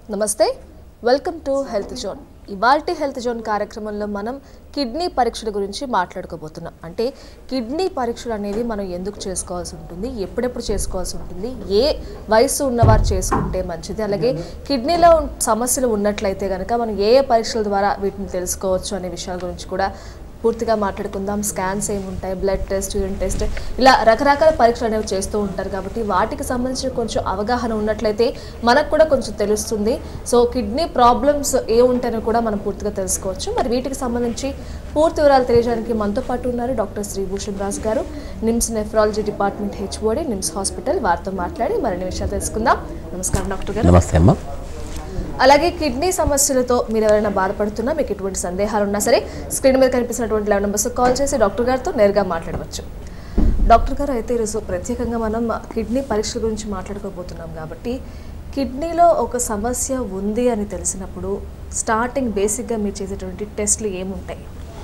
నమస్తే welcome to health zone ఇవాల్టి health zone కార్యక్రమంలో మనం కిడ్నీ పరీక్షల గురించి మాట్లాడుకోబోతున్నాం అంటే కిడ్నీ పరీక్షలు అనేవి మనం ఎందుకు చేసుకోవాల్సి ఉంటుంది ఎప్పుడెప్పుడు చేసుకోవాల్సి ఉంటుంది ఏ వయసు ఉన్నవారు చేసుకుంటే మంచిది అలాగే కిడ్నీలో సమస్యలు ఉన్నట్లయితే కనుక మనం ఏ ఏ పరీక్షల ద్వారా వీటిని తెలుసుకోవచ్చు అనే విషయాల గురించి కూడా పూర్తిగా మాట్లాడుకుందాం స్కాన్స్ ఏముంటాయి బ్లడ్ టెస్ట్ యూరిన్ టెస్ట్ ఇలా రకరకాల పరీక్షలు అనేవి చేస్తూ ఉంటారు కాబట్టి వాటికి సంబంధించిన కొంచెం అవగాహన ఉన్నట్లయితే మనకు కూడా కొంచెం తెలుస్తుంది సో కిడ్నీ ప్రాబ్లమ్స్ ఏ ఉంటాయని కూడా మనం పూర్తిగా తెలుసుకోవచ్చు మరి వీటికి సంబంధించి పూర్తి వివరాలు తెలియజేయడానికి మనతో పాటు ఉన్నారు doctor Sribhushan Raju garu NIMS nephrology department HOD NIMS hospital వారితో మాట్లాడి మరిన్ని విషయాలు తెలుసుకుందాం నమస్కారం డాక్టర్ గారు నమస్తే అమ్మ అలాగే కిడ్నీ సమస్యలతో మీరు ఎవరైనా బాధపడుతున్నా మీకు ఎటువంటి సందేహాలు ఉన్నా సరే స్క్రీన్ మీద కనిపిస్తున్నటువంటి లెవెన్ నెంబర్స్ కాల్ చేసి డాక్టర్ గారితో నేరుగా మాట్లాడవచ్చు డాక్టర్ గారు అయితే ఈరోజు ప్రత్యేకంగా మనం కిడ్నీ పరీక్షల గురించి మాట్లాడుకోబోతున్నాం కాబట్టి కిడ్నీలో ఒక సమస్య ఉంది అని తెలిసినప్పుడు స్టార్టింగ్ బేసిక్గా మీరు చేసేటువంటి టెస్ట్లు ఏముంటాయి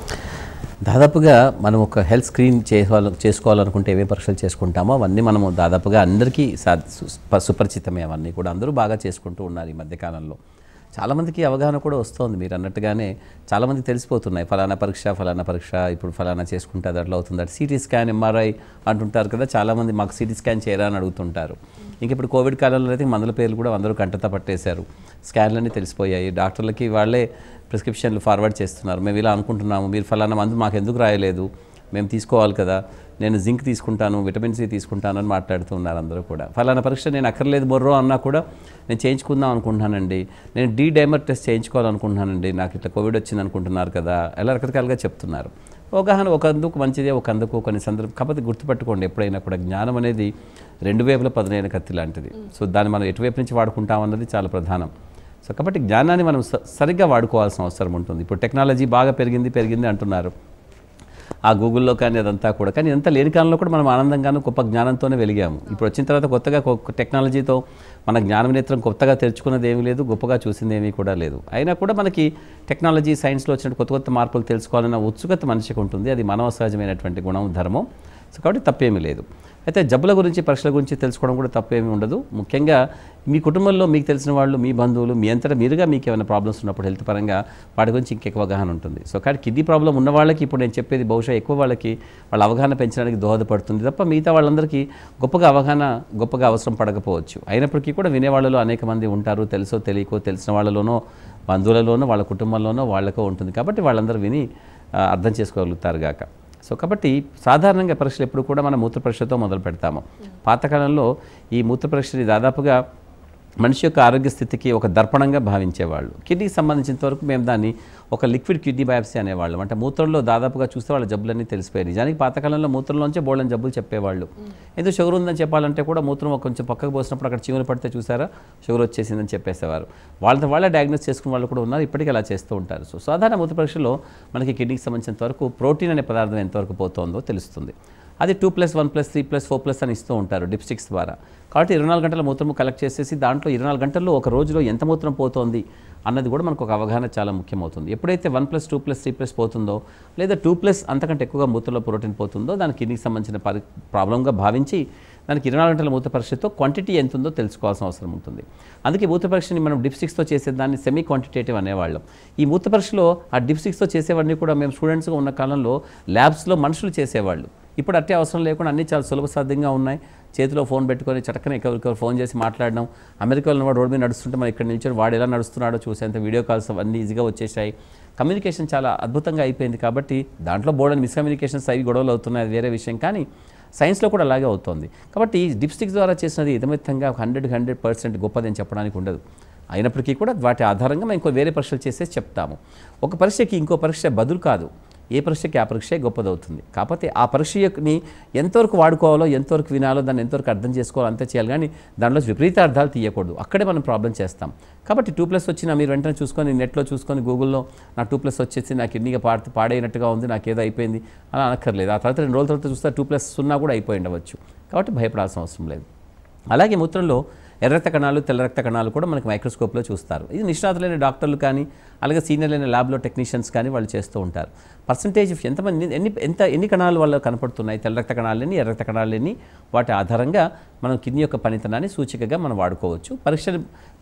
దాదాపుగా మనం ఒక హెల్త్ స్క్రీన్ చేసుకోవాలి చేసుకోవాలనుకుంటే ఏమేమి పరీక్షలు చేసుకుంటామో అవన్నీ మనము దాదాపుగా అందరికీ సా- సు- ప- సుపరిచితమే అవన్నీ కూడా అందరూ బాగా చేసుకుంటూ ఉన్నారు ఈ మధ్యకాలంలో చాలామందికి అవగాహన కూడా వస్తుంది మీరు అన్నట్టుగానే చాలామందికి తెలిసిపోతున్నాయి ఫలానా పరీక్ష ఫలానా పరీక్ష ఇప్పుడు ఫలానా చేసుకుంటే అది అట్లా అవుతుంది అంటే సిటీ స్కాన్ ఎంఆర్ఐ అంటుంటారు కదా చాలామంది మాకు సిటీ స్కాన్ చేయరా అని అడుగుతుంటారు ఇంక ఇప్పుడు కోవిడ్ కాలంలో అయితే మందుల పేర్లు కూడా అందరూ కంటత పట్టేశారు స్కాన్లన్నీ తెలిసిపోయాయి డాక్టర్లకి వాళ్ళే ప్రిస్క్రిప్షన్లు ఫార్వర్డ్ చేస్తున్నారు మేము ఇలా అనుకుంటున్నాము మీరు ఫలానా మందు మాకు ఎందుకు రాయలేదు మేము తీసుకోవాలి కదా నేను జింక్ తీసుకుంటాను విటమిన్ సి తీసుకుంటాను అని మాట్లాడుతూ ఉన్నారు అందరూ కూడా ఫలానా పరీక్ష నేను అక్కర్లేదు మొర్రో అన్నా కూడా నేను చేయించుకుందాం అనుకుంటున్నానండి నేను డీ డైమర్ టెస్ట్ చేయించుకోవాలనుకుంటున్నానండి నాకు ఇట్లా కోవిడ్ వచ్చింది అనుకుంటున్నారు కదా ఎలా రకరకాలుగా చెప్తున్నారు అవగాహన ఒక అందుకు మంచిదే ఒక అందుకు కొన్ని సందర్భం కాకపోతే గుర్తుపెట్టుకోండి ఎప్పుడైనా కూడా జ్ఞానం అనేది రెండు వైపుల పదునైన కత్తి లాంటిది సో దాన్ని మనం ఎటువైపు నుంచి వాడుకుంటాం అన్నది చాలా ప్రధానం సో కాబట్టి జ్ఞానాన్ని మనం స- సరిగ్గా వాడుకోవాల్సిన అవసరం ఉంటుంది ఇప్పుడు టెక్నాలజీ బాగా పెరిగింది పెరిగింది అంటున్నారు ఆ గూగుల్లో కానీ అదంతా కూడా కానీ ఇదంతా లేని కాలంలో కూడా మనం ఆనందంగాను గొప్ప జ్ఞానంతోనే వెలిగాము ఇప్పుడు వచ్చిన తర్వాత కొత్తగా కొ- టెక్నాలజీతో మన జ్ఞాన నేత్రం కొత్తగా తెరుచుకున్నది ఏమీ లేదు గొప్పగా చూసింది ఏమీ కూడా లేదు అయినా కూడా మనకి టెక్నాలజీ సైన్స్లో వచ్చిన కొత్త కొత్త మార్పులు తెలుసుకోవాలన్న ఉత్సుకత మనిషికి ఉంటుంది అది మానవ సహజమైనటువంటి గుణం ధర్మం సో కాబట్టి తప్పేమీ లేదు అయితే జబ్బుల గురించి పరీక్షల గురించి తెలుసుకోవడం కూడా తప్పేమీ ఉండదు ముఖ్యంగా మీ కుటుంబంలో మీకు తెలిసిన వాళ్ళు మీ బంధువులు మీ అంతటా మీరుగా మీకు ఏమైనా ప్రాబ్లమ్స్ ఉన్నప్పుడు హెల్త్ పరంగా వాటి గురించి ఇంకెక్కువ అవగాహన ఉంటుంది సో కాబట్టి కిడ్నీ ప్రాబ్లం ఉన్న వాళ్ళకి ఇప్పుడు నేను చెప్పేది బహుశా ఎక్కువ వాళ్ళకి వాళ్ళ అవగాహన పెంచడానికి దోహదపడుతుంది తప్ప మిగతా వాళ్ళందరికీ గొప్పగా అవగాహన గొప్పగా అవసరం పడకపోవచ్చు అయినప్పటికీ కూడా వినేవాళ్ళలో అనేక మంది ఉంటారు తెలుసో తెలియకో తెలిసిన వాళ్ళలోనో బంధువులలోనో వాళ్ళ కుటుంబంలోనో వాళ్ళకో ఉంటుంది కాబట్టి వాళ్ళందరూ విని ఆ, అర్థం చేసుకోగలుగుతారు గాక సో కాబట్టి సాధారణంగా పరీక్షలు ఎప్పుడు కూడా మనం మూత్ర పరీక్షతో మొదలు పెడతాము పాతకాలంలో ఈ మూత్ర పరీక్షని దాదాపుగా మనిషి యొక్క ఆరోగ్య స్థితికి ఒక దర్పణంగా భావించేవాళ్ళు కిడ్నీకి సంబంధించినంత వరకు మేము దాన్ని ఒక లిక్విడ్ కిడ్నీ బయాప్సీ అనేవాళ్ళం అంటే మూత్రంలో దాదాపుగా చూస్తే వాళ్ళ జబ్బులన్నీ తెలిసిపోయాయి నిజానికి పాతకాలంలో మూత్రంలోంచే బోళ్ళని జబ్బులు చెప్పేవాళ్ళు ఎందుకు షుగర్ ఉందని చెప్పాలంటే కూడా మూత్రం ఒక కొంచెం పక్కకు పోసినప్పుడు అక్కడ చీమలు పడితే చూసారా షుగర్ వచ్చేసిందని చెప్పేసేవారు వాళ్ళతో వాళ్ళే డయాగ్నోస్ చేసుకున్న వాళ్ళు కూడా ఉన్నారు ఇప్పటికీ అలా చేస్తూ ఉంటారు సో సాధారణ మూత్ర పరీక్షలో మనకి కిడ్నీకి సంబంధించినంత వరకు ప్రోటీన్ అనే పదార్థం ఎంతవరకు పోతుందో తెలుస్తుంది అది two plus one plus three plus four plus అని ఇస్తూ ఉంటారు డిప్స్టిక్స్ ద్వారా కాబట్టి ఇరవై నాలుగు గంటల మూత్రము కలెక్ట్ చేసేసి దాంట్లో ఇరవై నాలుగు గంటల్లో ఒక రోజులో ఎంత మూత్రం పోతోంది అన్నది కూడా మనకు ఒక అవగాహన చాలా ముఖ్యమవుతుంది ఎప్పుడైతే one plus two plus three plus పోతుందో లేదా టూ ప్లస్ అంతకంటే ఎక్కువగా మూత్రంలో ప్రోటీన్ పోతుందో దానికి కిడ్నీకి సంబంధించిన పరి ప్రాబ్లంగా భావించి దానికి ఇరవై నాలుగు గంటల మూత్ర పరీక్షతో క్వాంటిటీ ఎంత ఉందో తెలుసుకోవాల్సిన అవసరం ఉంటుంది అందుకే మూత్ర పరీక్షని మనం డిప్స్టిక్స్తో చేసేదాన్ని సెమీ క్వాంటిటేటివ్ అనేవాళ్ళం ఈ మూత్ర పరీక్షలో ఆ డిప్స్టిక్స్తో చేసేవన్నీ కూడా మేము స్టూడెంట్స్గా ఉన్న కాలంలో ల్యాబ్స్లో మనుషులు చేసేవాళ్ళు ఇప్పుడు అట్టే అవసరం లేకుండా అన్నీ చాలా సులభ సాధ్యంగా ఉన్నాయి చేతిలో ఫోన్ పెట్టుకొని చటక్కన ఎవరికెవరు ఫోన్ చేసి మాట్లాడడం అమెరికాలో ఉన్నవాడు రోడ్డు మీద నడుస్తుంటే మనం ఇక్కడ నిల్చొని వాడు ఎలా నడుస్తున్నాడో చూసేంత వీడియో కాల్స్ అవన్నీ ఈజీగా వచ్చేసాయి కమ్యూనికేషన్ చాలా అద్భుతంగా అయిపోయింది కాబట్టి దాంట్లో బోర్డని మిస్కమ్యూనికేషన్స్ అవి గొడవలు అవుతున్నాయి అది వేరే విషయం కానీ సైన్స్లో కూడా అలాగే అవుతుంది కాబట్టి ఈ డిప్స్టిక్స్ ద్వారా చేసినది ఇదమిత్తంగా హండ్రెడ్ హండ్రెడ్ పర్సెంట్ గొప్పదని చెప్పడానికి ఉండదు అయినప్పటికీ కూడా వాటి ఆధారంగా మేము ఇంకో వేరే పరీక్షలు చేసేసి చెప్తాము ఒక పరీక్షకి ఇంకో పరీక్ష బదులు కాదు ఏ పరీక్షకి ఆ పరీక్షే గొప్పదవుతుంది కాకపోతే ఆ పరీక్షని ఎంతవరకు వాడుకోవాలో ఎంతవరకు వినాలో దాన్ని ఎంతవరకు అర్థం చేసుకోవాలో అంతే చేయాలి కానీ దానిలో విపరీత అర్థాలు తీయకూడదు అక్కడే మనం ప్రాబ్లం చేస్తాం కాబట్టి టూ ప్లస్ వచ్చినా మీరు వెంటనే చూసుకొని నెట్లో చూసుకొని గూగుల్లో నా టూ ప్లస్ వచ్చేసి నా కిడ్నీగా పాడి పాడైనట్టుగా ఉంది నాకు ఏదో అయిపోయింది అలా అనక్కర్లేదు ఆ తర్వాత రెండు రోజుల తర్వాత చూస్తే టూ ప్లస్ సున్నా కూడా అయిపోయి ఉండవచ్చు కాబట్టి భయపడాల్సిన అవసరం లేదు అలాగే మూత్రంలో ఎర్ర రక్త కణాలు తెల్ల రక్త కణాలు కూడా మనకి మైక్రోస్కోప్లో చూస్తారు ఇది నిష్ణాతులైన డాక్టర్లు కానీ అలాగే సీనియర్లైన ల్యాబ్లో టెక్నీషియన్స్ కానీ వాళ్ళు చేస్తూ ఉంటారు పర్సంటేజ్ ఎంతమంది ఎన్ని ఎంత ఎన్ని కణాలు వాళ్ళు కనపడుతున్నాయి తెల్ల రక్త కణాలని ఎర్ర రక్త కణాలని వాటి ఆధారంగా మనం కిడ్నీ యొక్క పనితనాన్ని సూచికగా మనం వాడుకోవచ్చు పరీక్షలు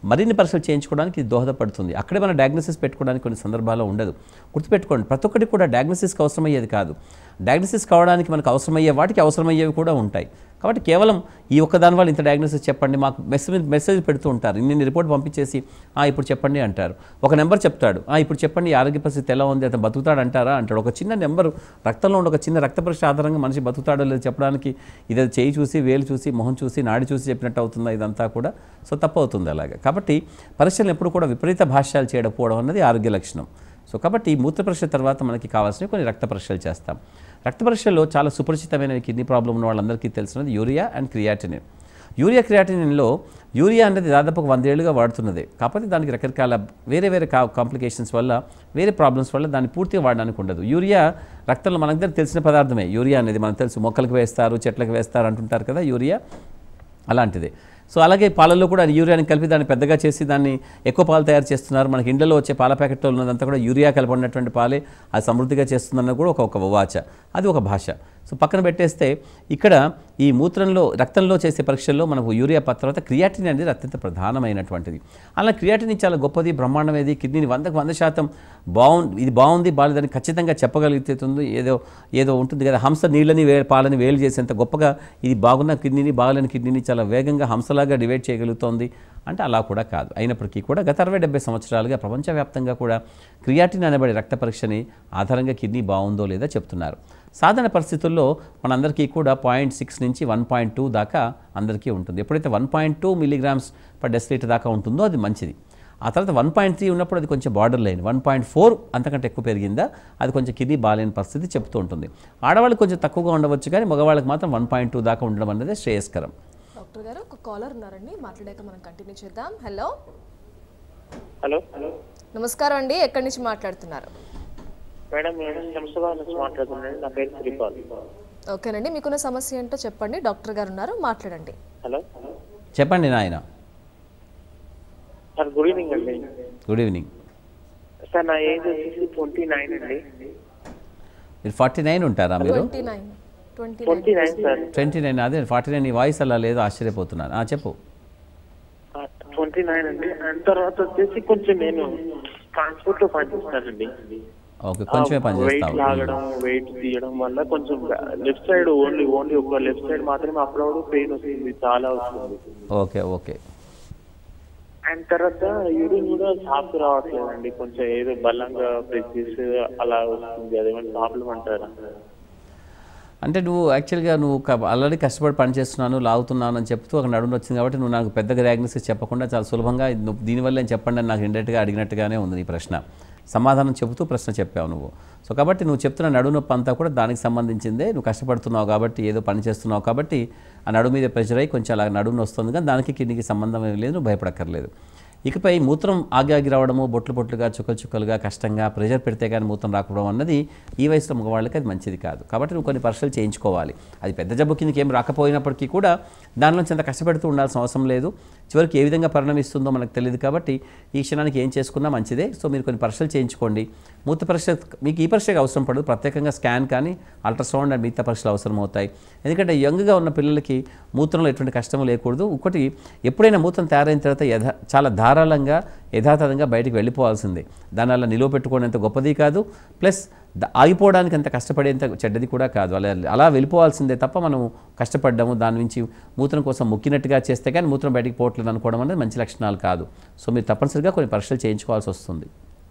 మరిన్ని పరీక్షలు చేయించుకోవడానికి ఇది దోహదపడుతుంది అక్కడే మన డయాగ్నోసిస్ పెట్టుకోవడానికి కొన్ని సందర్భాల్లో ఉండదు గుర్తుపెట్టుకోండి ప్రతి ఒక్కటి కూడా డయాగ్నోసిస్కి అవసరమయ్యేది కాదు డయాగ్నోసిస్ కావడానికి మనకు అవసరమయ్యే వాటికి అవసరమయ్యేవి కూడా ఉంటాయి కాబట్టి కేవలం ఈ ఒక్క దాని వల్ల ఇంత డయాగ్నోసిస్ చెప్పండి మాకు మెసేజ్ మెసేజ్ పెడుతూ ఉంటారు ఇన్ని రిపోర్ట్ పంపించేసి "ఆ, ఇప్పుడు చెప్పండి అంటారు ఒక నెంబర్ చెప్తాడు "ఆ, ఇప్పుడు చెప్పండి ఈ ఆరోగ్య పరిస్థితి ఎలా ఉంది అతను బతుకుతాడు అంటారా అంటాడు ఒక చిన్న నెంబర్ రక్తంలో ఉండే ఒక చిన్న రక్త పరీక్ష ఆధారంగా మనిషి బతుకుతాడో లేదో చెప్పడానికి ఇది చేయి చూసి వేలు చూసి మొహం చూసి నాడి చూసి చెప్పినట్టు అవుతుందా ఇదంతా కూడా సో తప్పు అవుతుంది అలాగా కాబట్టి పరీక్షలు ఎప్పుడు కూడా విపరీత భాష్యాలు చేయకపోవడం అన్నది ఆరోగ్య లక్షణం సో కాబట్టి ఈ మూత్ర పరీక్ష తర్వాత మనకి కావాల్సిన కొన్ని రక్త పరీక్షలు చేస్తాం రక్త పరీక్షల్లో చాలా సుపరిచితమైన కిడ్నీ ప్రాబ్లం ఉన్న వాళ్ళందరికీ తెలిసినది యూరియా అండ్ క్రియాటినిన్ యూరియా క్రియాటినిన్లో యూరియా అనేది దాదాపు ఒక వందేళ్లుగా వాడుతున్నదే కాకపోతే దానికి రకరకాల వేరే వేరే కా కాంప్లికేషన్స్ వల్ల వేరే ప్రాబ్లమ్స్ వల్ల దాన్ని పూర్తిగా వాడడానికి ఉండదు యూరియా రక్తంలో మనందరికి తెలిసిన పదార్థమే యూరియా అనేది మనకు తెలుసు మొక్కలకు వేస్తారు చెట్లకు వేస్తారు అంటుంటారు కదా యూరియా అలాంటిదే సో అలాగే పాలల్లో కూడా యూరియాని కలిపి దాన్ని పెద్దగా చేసి దాన్ని ఎక్కువ పాలు తయారు చేస్తున్నారు మనకి ఇండ్లలో వచ్చే పాల ప్యాకెట్లో ఉన్నదంతా కూడా యూరియా కలపడినటువంటి పాలే అది సమృద్ధిగా చేస్తుందన్న కూడా ఒక ఒక వాచ అది ఒక భాష సో పక్కన పెట్టేస్తే ఇక్కడ ఈ మూత్రంలో రక్తంలో చేసే పరీక్షల్లో మనకు యూరియా ప- తర్వాత క్రియాటిన్ అనేది అత్యంత ప్రధానమైనటువంటిది అలా క్రియాటిన్ చాలా గొప్పది బ్రహ్మాండమేది కిడ్నీని వందకు వంద శాతం బాగుంది ఇది బాగుంది బాలేదని ఖచ్చితంగా చెప్పగలుగుతుంది ఏదో ఏదో ఉంటుంది కదా హంస నీళ్ళని వే పాలని వేలు చేసేంత గొప్పగా ఇది బాగున్న కిడ్నీని బాగలేని కిడ్నీని చాలా వేగంగా హంసలాగా డివైడ్ చేయగలుగుతోంది అంటే అలా కూడా కాదు అయినప్పటికీ కూడా గత అరవై డెబ్బై సంవత్సరాలుగా ప్రపంచవ్యాప్తంగా కూడా క్రియాటిన్ అనబడే రక్త పరీక్షని ఆధారంగా కిడ్నీ బాగుందో లేదా చెప్తున్నారు సాధారణ పరిస్థితుల్లో మనందరికీ కూడా పాయింట్ సిక్స్ నుంచి వన్ పాయింట్ టూ దాకా అందరికీ ఉంటుంది ఎప్పుడైతే one point two milligrams per decilitre దాకా ఉంటుందో అది మంచిది ఆ తర్వాత వన్ పాయింట్ త్రీ ఉన్నప్పుడు అది కొంచెం borderline one point four అంతకంటే ఎక్కువ పెరిగిందా అది కొంచెం కిడ్నీ బాగాలేని పరిస్థితి చెప్తూ ఉంటుంది ఆడవాళ్ళకి కొంచెం తక్కువగా ఉండవచ్చు కానీ మగవాళ్ళకి మాత్రం వన్ పాయింట్ టూ దాకా ఉండడం అనేది శ్రేయస్కరం డాక్టర్ గారు ఒక కాలర్ ఉన్నారండి మాట్లాడాక మనం కంటిన్యూ చేద్దాం హలో హలో నమస్కారం అండి ఎక్కడి నుంచి మాట్లాడుతున్నారు మేడం నేను శంషాబాద్ నుంచి మాట్లాడుతున్నాను నా పేరు శ్రీపాల్ ఓకేనండి మీకున్న సమస్య ఏంటో చెప్పండి డాక్టర్ గారు ఉన్నారు మాట్లాడండి హలో చెప్పండి నాయన సార్ గుడ్ ఈవినింగ్ అండి గుడ్ ఈవినింగ్ సార్ నా ఏజ్ వచ్చేసి ట్వంటీ నైన్ అండి మీరు ఫార్టీ నైన్ ఉంటారా మీరు twenty nine twenty twenty nine sir twenty nine అదే ఫార్టీ నైన్ ఈ వాయిస్ అలా లేదు ఆశ్చర్యపోతున్నాను ఆ, చెప్పు ట్వంటీ నైన్ అండి అండ్ తర్వాత వచ్చేసి కొంచెం నేను ట్రాన్స్పోర్ట్ లో పనిచేస్తానండి ఓకే కొంచెమే పని వెయిట్ చేస్తావు లాగడం వెయిట్ తీయడం వల్ల కొంచెం లెఫ్ట్ సైడ్ ఓన్లీ ఓన్లీ ఒక లెఫ్ట్ సైడ్ మాత్రమే అప్పుడప్పుడు పెయిన్ వస్తుంది చాలా వస్తుంది ఓకే ఓకే అండ్ తర్వాత యూరిన్ కూడా సాఫ్ రావట్లేదండి కొంచెం ఏదో బలంగా ప్రెస్ చేసి అలా వస్తుంది అదేమైనా ప్రాబ్లం అంటారా అంటే నువ్వు యాక్చువల్గా నువ్వు ఆల్రెడీ కష్టపడి పని చేస్తున్నాను లాగుతున్నాను అని చెప్తూ ఒక నడుము వచ్చింది కాబట్టి నువ్వు నాకు పెద్దగా డయాగ్నోసిస్ చెప్పకుండా చాలా సులభంగా ఇది నువ్వు దీనివల్ల నేను చెప్పండి అని నాకు ఇండైరెక్ట్గా అడిగినట్టుగానే ఉంది నీ ప్రశ్న సమాధానం చెబుతూ ప్రశ్న చెప్పావు నువ్వు సో కాబట్టి నువ్వు చెప్తున్న నడుము నొప్పి అంతా కూడా దానికి సంబంధించిందే నువ్వు కష్టపడుతున్నావు కాబట్టి ఏదో పని చేస్తున్నావు కాబట్టి ఆ నడుము మీద ప్రెషర్ అయ్యి కొంచెం అలా నడుము వస్తుంది కానీ దానికి కిడ్నీకి సంబంధం ఏం లేదు నువ్వు భయపడక్కర్లేదు ఇకపై మూత్రం ఆగి ఆగి రావడము బొట్లు బొట్లుగా చుక్కలు చుక్కలుగా కష్టంగా ప్రెషర్ పెడితే కానీ మూత్రం రాకపోవడం అన్నది ఈ వయసులో మగవాళ్ళకి అది మంచిది కాదు కాబట్టి నువ్వు కొన్ని పరీక్షలు చేయించుకోవాలి అది పెద్ద జబ్బు కిందకి ఏం రాకపోయినప్పటికీ కూడా దానిలోంచి అంత కష్టపెడుతూ ఉండాల్సిన అవసరం లేదు చివరికి ఏ విధంగా పరిణమిస్తుందో మనకు తెలియదు కాబట్టి ఈ క్షణానికి ఏం చేసుకున్నా మంచిదే సో మీరు కొన్ని పరీక్షలు చేయించుకోండి మూత్ర పరీక్ష మీకు ఈ పరీక్షకు అవసరం పడదు ప్రత్యేకంగా స్కాన్ కానీ అల్ట్రాసౌండ్ అండ్ మిగతా పరీక్షలు అవసరం అవుతాయి ఎందుకంటే యంగ్గా ఉన్న పిల్లలకి మూత్రంలో ఎటువంటి కష్టం లేకూడదు ఒకటి ఎప్పుడైనా మూత్రం తయారైన తర్వాత యథా చాలా ధారాళంగా యథాతథంగా బయటికి వెళ్ళిపోవాల్సిందే దానివల్ల నిలువ పెట్టుకోవడంత గొప్పది కాదు ప్లస్ ద- ఆగిపోవడానికి అంత కష్టపడేంత చెడ్డది కూడా కాదు అలా అలా వెళ్ళిపోవాల్సిందే తప్ప మనం కష్టపడ్డాము దాని నుంచి మూత్రం కోసం మొక్కినట్టుగా చేస్తే కానీ మూత్రం బయటికి పోవట్లేదు అనుకోవడం అనేది మంచి లక్షణాలు కాదు సో మీరు తప్పనిసరిగా కొన్ని పరీక్షలు చేయించుకోవాల్సి వస్తుంది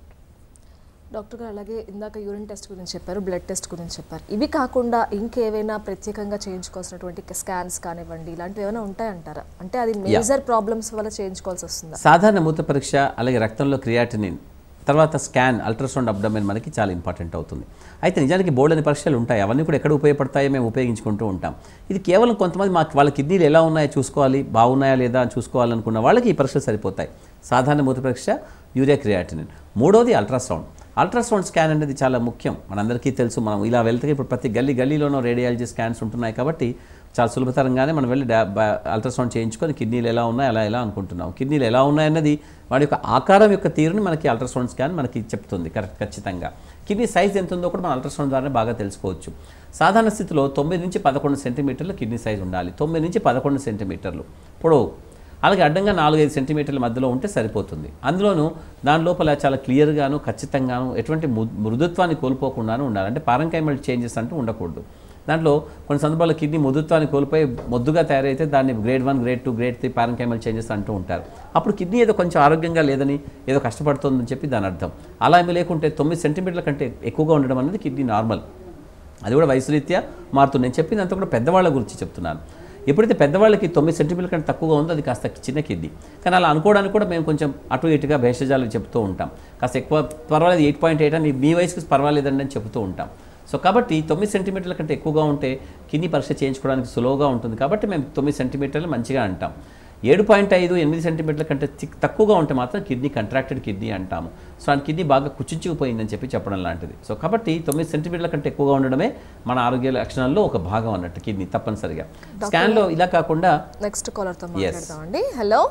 డాక్టర్ గారు అలాగే ఇందాక యూరిన్ టెస్ట్ గురించి చెప్పారు బ్లడ్ టెస్ట్ గురించి చెప్పారు ఇవి కాకుండా ఇంకేవైనా ప్రత్యేకంగా చేయించుకోవాల్సినటువంటి స్కాన్స్ కానివ్వండి ఇలాంటివి ఏమైనా ఉంటాయంటారా అంటే అది మేజర్ ప్రాబ్లమ్స్ వల్ల చేయించుకోవాల్సి వస్తుందా సాధారణ మూత్ర పరీక్ష అలాగే రక్తంలో క్రియాటినిన్ తర్వాత స్కాన్ అల్ట్రాసౌండ్ అబ్డమెన్ మనకి చాలా ఇంపార్టెంట్ అవుతుంది అయితే నిజానికి బోర్డు అని పరీక్షలు ఉంటాయి అవన్నీ కూడా ఎక్కడ ఉపయోగపడతాయో మేము ఉపయోగించుకుంటూ ఉంటాం ఇది కేవలం కొంతమంది మాకు వాళ్ళ కిడ్నీలు ఎలా ఉన్నాయో చూసుకోవాలి బాగున్నాయా లేదా అని చూసుకోవాలనుకున్న వాళ్ళకి ఈ పరీక్షలు సరిపోతాయి సాధారణ మూత్ర పరీక్ష యూరియా క్రియాటినిన్ మూడోది అల్ట్రాసౌండ్ అల్ట్రాసౌండ్ స్కాన్ అనేది చాలా ముఖ్యం మనందరికీ తెలుసు మనం ఇలా వెళ్తే ఇప్పుడు ప్రతి గల్లీ గల్లీలోనూ రేడియాలజీ స్కాన్స్ ఉంటున్నాయి కాబట్టి చాలా సులభతరంగానే మనం వెళ్ళి డా- బా- అల్ట్రాసౌండ్ చేయించుకొని కిడ్నీలు ఎలా ఉన్నాయి అలా ఎలా అనుకుంటున్నాం కిడ్నీలు ఎలా ఉన్నాయన్నది వాడి యొక్క ఆకారం యొక్క తీరుని మనకి అల్ట్రాసౌండ్ స్కాన్ మనకి చెప్తుంది కరెక్ట్ ఖచ్చితంగా కిడ్నీ సైజ్ ఎంత ఉందో కూడా మనం అల్ట్రాసౌండ్ ద్వారా బాగా తెలుసుకోవచ్చు సాధారణ స్థితిలో తొమ్మిది నుంచి పదకొండు సెంటీమీటర్లు కిడ్నీ సైజ్ ఉండాలి తొమ్మిది నుంచి పదకొండు సెంటీమీటర్లు పొడవు అలాగే అడ్డంగా నాలుగైదు సెంటీమీటర్ల మధ్యలో ఉంటే సరిపోతుంది అందులోనూ దాని లోపల చాలా క్లియర్గాను ఖచ్చితంగాను ఎటువంటి ము- మృదుత్వాన్ని కోల్పోకుండాను ఉండాలి అంటే పారంకైమల్ చేంజెస్ అంటూ ఉండకూడదు దాంట్లో కొన్ని సందర్భాల్లో కిడ్నీ మృదుత్వాన్ని కోల్పోయి మొద్దుగా తయారైతే దాన్ని grade one grade two grade three parenchymal changes అంటూ ఉంటారు అప్పుడు కిడ్నీ ఏదో కొంచెం ఆరోగ్యంగా లేదని ఏదో కష్టపడుతుందని చెప్పి దాని అర్థం అలా ఏమీ లేకుంటే తొమ్మిది సెంటీమీటర్ల కంటే ఎక్కువగా ఉండడం అనేది కిడ్నీ నార్మల్ అది కూడా వయసు రీత్యా మారుతుంది నేను చెప్పిందంతా కూడా పెద్దవాళ్ళ గురించి చెప్తున్నాను ఎప్పుడైతే పెద్దవాళ్ళకి తొమ్మిది సెంటీమీటర్ల కంటే తక్కువగా ఉందో అది కాస్త చిన్న కిడ్నీ కానీ అలా అనుకోవడానికి కూడా మేము కొంచెం అటు ఇటుగా భేషజాలు చెప్తూ ఉంటాం కాస్త ఎక్కువ పర్వాలేదు ఎయిట్ పాయింట్ ఎయిట్ అని మీ వయసుకి పర్వాలేదండి అని చెప్తూ ఉంటాం సో కాబట్టి తొమ్మిది సెంటీమీటర్ల కంటే ఎక్కువగా ఉంటే కిడ్నీ పరీక్ష చేయించుకోవడానికి సులువుగా ఉంటుంది కాబట్టి మేము తొమ్మిది సెంటీమీటర్లు మంచిగా అంటాం ఏడు పాయింట్ ఐదు ఎనిమిది సెంటీమీటర్ల కంటే తి- తక్కువగా ఉంటే మాత్రం కిడ్నీ కంట్రాక్టెడ్ కిడ్నీ అంటాము సో ఆ కిడ్నీ బాగా కుచించుకుపోయిందని చెప్పి చెప్పడం లాంటిది సో కాబట్టి తొమ్మిది సెంటీమీటర్ల కంటే ఎక్కువగా ఉండడమే మన ఆరోగ్య లక్షణాల్లో ఒక భాగం అన్నట్టు కిడ్నీ తప్పనిసరిగా స్కాన్లో ఇలా కాకుండా నెక్స్ట్ కాలర్తో మాట్లాడదామండి హలో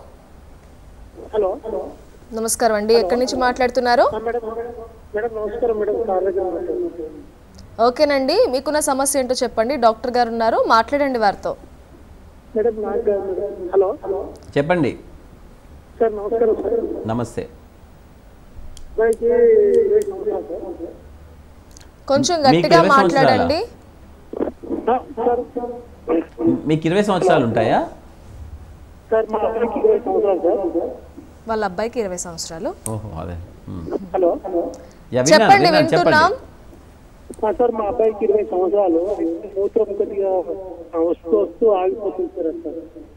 హలో నమస్కారం అండి ఎక్కడి నుంచి మాట్లాడుతున్నారు మేడం మేడం నమస్కారం మేడం సార్ దగ్గర మాట్లాడుతున్నాను. ఓకేనండి మీకున్న సమస్య ఏంటో చెప్పండి డాక్టర్ గారు ఉన్నారు మాట్లాడండి వారితో మేడం నాకు కాదు మేడం హలో హలో చెప్పండి సార్ నమస్కారం సార్ నమస్తే అబ్బాయికి ఇరవై సంవత్సరాలు సార్ కొంచెం మీకు గట్టిగా ఇరవై సంవత్సరాలా? మాట్లాడండి ఆ, సార్ మీకు ఇరవై సంవత్సరాలు ఉంటాయా సార్ మా అబ్బాయికి ఇరవై సంవత్సరాలు సార్ వాళ్ళ అబ్బాయికి ఇరవై సంవత్సరాలు ఓహో అదే ఉమ్. హలో హలో యా, విన్నాను, చెప్పండి విన్నాను, వింటున్నాం ఆ, సార్ మా అబ్బాయికి ఇరవై సంవత్సరాలు మూత్రం కొద్దిగా వస్తూ వస్తూ ఆగిపోతుంది సార్ సార్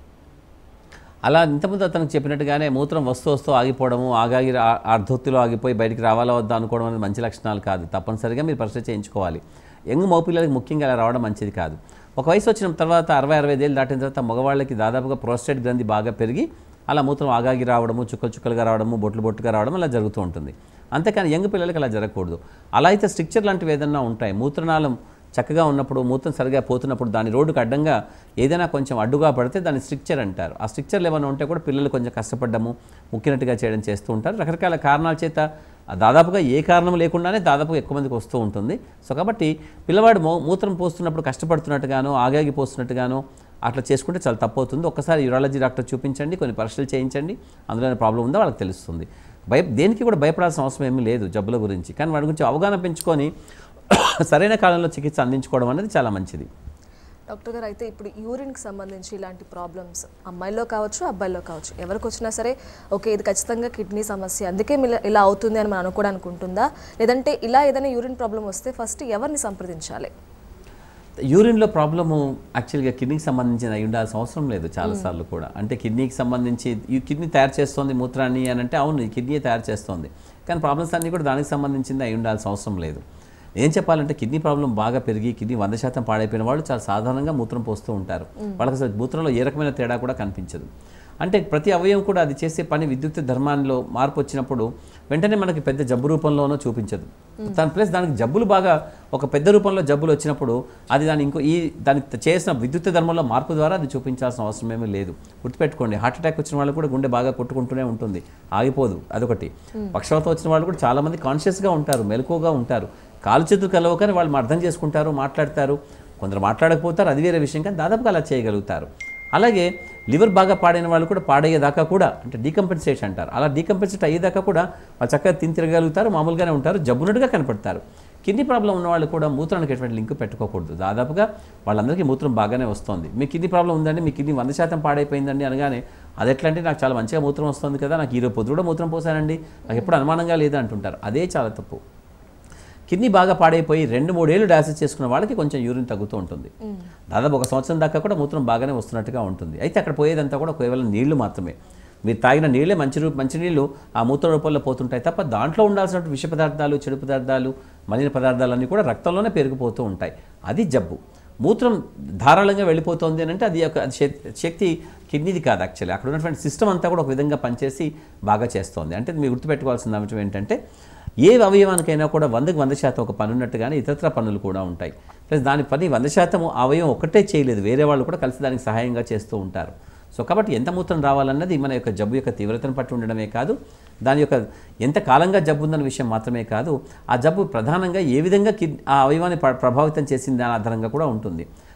అలా ఇంతకుముందు అతనికి చెప్పినట్టుగానే మూత్రం వస్తూ వస్తూ ఆగిపోవడము ఆగాగి ఆ- అర్ధొత్తిలో ఆగిపోయి బయటికి రావాలా వద్దా అనుకోవడం అనేది మంచి లక్షణాలు కాదు తప్పనిసరిగా మీరు పరీక్ష చేయించుకోవాలి యంగ్ మగపిల్లలకి ముఖ్యంగా అలా రావడం మంచిది కాదు ఒక వయసు వచ్చిన తర్వాత అరవై అరవై ఏళ్ళు దాటిన తర్వాత మగవాళ్ళకి దాదాపుగా ప్రోస్టేట్ గ్రంథి బాగా పెరిగి అలా మూత్రం ఆగాగి రావడము చుక్కలు చుక్కలుగా రావడము బొట్లు బొట్టుగా రావడం అలా జరుగుతూ ఉంటుంది అంతేకాని యంగ్ పిల్లలకి అలా జరగకూడదు అలా అయితే స్ట్రిక్చర్ లాంటివి ఏదన్నా ఉంటాయి మూత్రనాళం చక్కగా ఉన్నప్పుడు మూత్రం సరిగా పోతున్నప్పుడు దాని రోడ్డుకు అడ్డంగా ఏదైనా కొంచెం అడ్డుగా పడితే దాన్ని స్ట్రిక్చర్ అంటారు ఆ స్ట్రిక్చర్లు ఏమైనా ఉంటే కూడా పిల్లలు కొంచెం కష్టపడ్డము ముక్కినట్టుగా చేయడం చేస్తూ ఉంటారు రకరకాల కారణాల చేత ఆ దాదాపుగా ఏ కారణం లేకుండానే దాదాపుగా ఎక్కువ మందికి వస్తూ ఉంటుంది సో కాబట్టి పిల్లవాడు మూ మూత్రం పోస్తున్నప్పుడు కష్టపడుతున్నట్టుగానో ఆగాగి పోస్తున్నట్టుగానో అట్లా చేసుకుంటే చాలా తప్పు అవుతుంది ఒక్కసారి యూరాలజీ డాక్టర్ చూపించండి కొన్ని పరీక్షలు చేయించండి అందులో ఏమైనా ప్రాబ్లం ఉందో వాళ్ళకి తెలుస్తుంది భయ దేనికి కూడా భయపడాల్సిన అవసరం ఏమీ లేదు జబ్బుల గురించి కానీ వాటి గురించి అవగాహన పెంచుకొని సరైన కాలంలో చికిత్స అందించుకోవడం అనేది చాలా మంచిది డాక్టర్ గారు అయితే ఇప్పుడు యూరిన్కి సంబంధించి ఇలాంటి ప్రాబ్లమ్స్ అమ్మాయిలో కావచ్చు అబ్బాయిలో కావచ్చు ఎవరికి వచ్చినా సరే ఓకే ఇది ఖచ్చితంగా కిడ్నీ సమస్య అందుకే ఇలా- ఇలా అవుతుంది అని మనం అనుకోవడానికి ఉంటుందా లేదంటే ఇలా ఏదైనా యూరిన్ ప్రాబ్లం వస్తే ఫస్ట్ ఎవరిని సంప్రదించాలి యూరిన్లో ప్రాబ్లము యాక్చువల్గా కిడ్నీకి సంబంధించిన అయి ఉండాల్సిన అవసరం లేదు చాలాసార్లు కూడా అంటే కిడ్నీకి సంబంధించి ఈ కిడ్నీ తయారు చేస్తోంది మూత్రాన్ని అని అంటే అవును ఈ కిడ్నీ తయారు చేస్తోంది కానీ ప్రాబ్లమ్స్ అన్నీ కూడా దానికి సంబంధించింది అయి ఉండాల్సిన అవసరం లేదు ఏం చెప్పాలంటే కిడ్నీ ప్రాబ్లం బాగా పెరిగి కిడ్నీ వంద శాతం పాడైపోయిన వాళ్ళు చాలా సాధారణంగా మూత్రం పోస్తూ ఉంటారు వాళ్ళకి అసలు మూత్రంలో ఏ రకమైన తేడా కూడా కనిపించదు అంటే ప్రతి అవయవం కూడా అది చేసే పని విద్యుత్ ధర్మాల్లో మార్పు వచ్చినప్పుడు వెంటనే మనకి పెద్ద జబ్బు రూపంలోనో చూపించదు దాని ప్లస్ దానికి జబ్బులు బాగా ఒక పెద్ద రూపంలో జబ్బులు వచ్చినప్పుడు అది దాని ఇంకో ఈ దానికి చేసిన విద్యుత్ ధర్మంలో మార్పు ద్వారా అది చూపించాల్సిన అవసరం ఏమీ లేదు గుర్తుపెట్టుకోండి హార్ట్ అటాక్ వచ్చిన వాళ్ళు కూడా గుండె బాగా కొట్టుకుంటూనే ఉంటుంది ఆగిపోదు అదొకటి పక్షవాతం వచ్చిన వాళ్ళు కూడా చాలామంది కాన్షియస్గా ఉంటారు మెలకువగా ఉంటారు కాలు చేతులు కలవకని వాళ్ళు అర్థం చేసుకుంటారు మాట్లాడతారు కొందరు మాట్లాడకపోతారు అది వేరే విషయం కానీ దాదాపుగా అలా చేయగలుగుతారు అలాగే లివర్ బాగా పాడైన వాళ్ళు కూడా పాడయ్యేదాకా కూడా అంటే డీకంపెన్సేషన్ అంటారు అలా డీకంపెన్సేట్ అయ్యేదాకా కూడా వాళ్ళు చక్కగా తిని తిరగలుగుతారు మామూలుగానే ఉంటారు జబ్బునట్టుగా కనపడతారు కిడ్నీ ప్రాబ్లం ఉన్న వాళ్ళు కూడా మూత్రానికి ఎటువంటి లింక్ పెట్టుకోకూడదు దాదాపుగా వాళ్ళందరికీ మూత్రం బాగానే వస్తుంది మీ కిడ్నీ ప్రాబ్లం ఉందండి మీ కిడ్నీ వంద శాతం పాడైపోయిందండి అనగానే అది ఎట్లా అంటే నాకు చాలా మంచిగా మూత్రం వస్తుంది కదా నాకు ఈరోజు పొద్దు కూడా మూత్రం పోసానండి నాకు ఎప్పుడు అనుమానంగా లేదా అంటుంటారు అదే చాలా తప్పు కిడ్నీ బాగా పాడైపోయి రెండు మూడేళ్ళు డయాలసిస్ చేసుకున్న వాళ్ళకి కొంచెం యూరిన్ తగ్గుతూ ఉంటుంది దాదాపు ఒక సంవత్సరం దాకా కూడా మూత్రం బాగానే వస్తున్నట్టుగా ఉంటుంది అయితే అక్కడ పోయేదంతా కూడా కేవలం నీళ్లు మాత్రమే మీరు తాగిన నీళ్ళే మంచి రూ మంచి నీళ్ళు ఆ మూత్ర రూపంలో పోతుంటాయి తప్ప దాంట్లో ఉండాల్సిన విష పదార్థాలు చెడు పదార్థాలు మలిన పదార్థాలన్నీ కూడా రక్తంలోనే పెరిగిపోతూ ఉంటాయి అది జబ్బు మూత్రం ధారాళంగా వెళ్ళిపోతుంది అని అంటే అది ఒక అది శక్- శక్తి కిడ్నీది కాదు యాక్చువల్లీ అక్కడ ఉన్నటువంటి సిస్టమ్ అంతా కూడా ఒక విధంగా పనిచేసి బాగా చేస్తోంది అంటే మీరు గుర్తుపెట్టుకోవాల్సిన అంశం ఏంటంటే ఏ అవయవానికైనా కూడా వందకు వంద శాతం ఒక పని ఉన్నట్టుగానే ఇతరత్ర పనులు కూడా ఉంటాయి ప్లస్ దాని పని వంద శాతం ఆ అవయవం ఒక్కటే చేయలేదు వేరే వాళ్ళు కూడా కలిసి దానికి సహాయంగా చేస్తూ ఉంటారు సో కాబట్టి ఎంత మూత్రం రావాలన్నది మన యొక్క జబ్బు యొక్క తీవ్రతను పట్టి ఉండడమే కాదు దాని యొక్క ఎంత కాలంగా జబ్బు ఉందన్న విషయం మాత్రమే కాదు ఆ జబ్బు ప్రధానంగా ఏ విధంగా కిడ్ ఆ అవయవాన్ని ప్ర- ప్రభావితం చేసింది దాని ఆధారంగా కూడా ఉంటుంది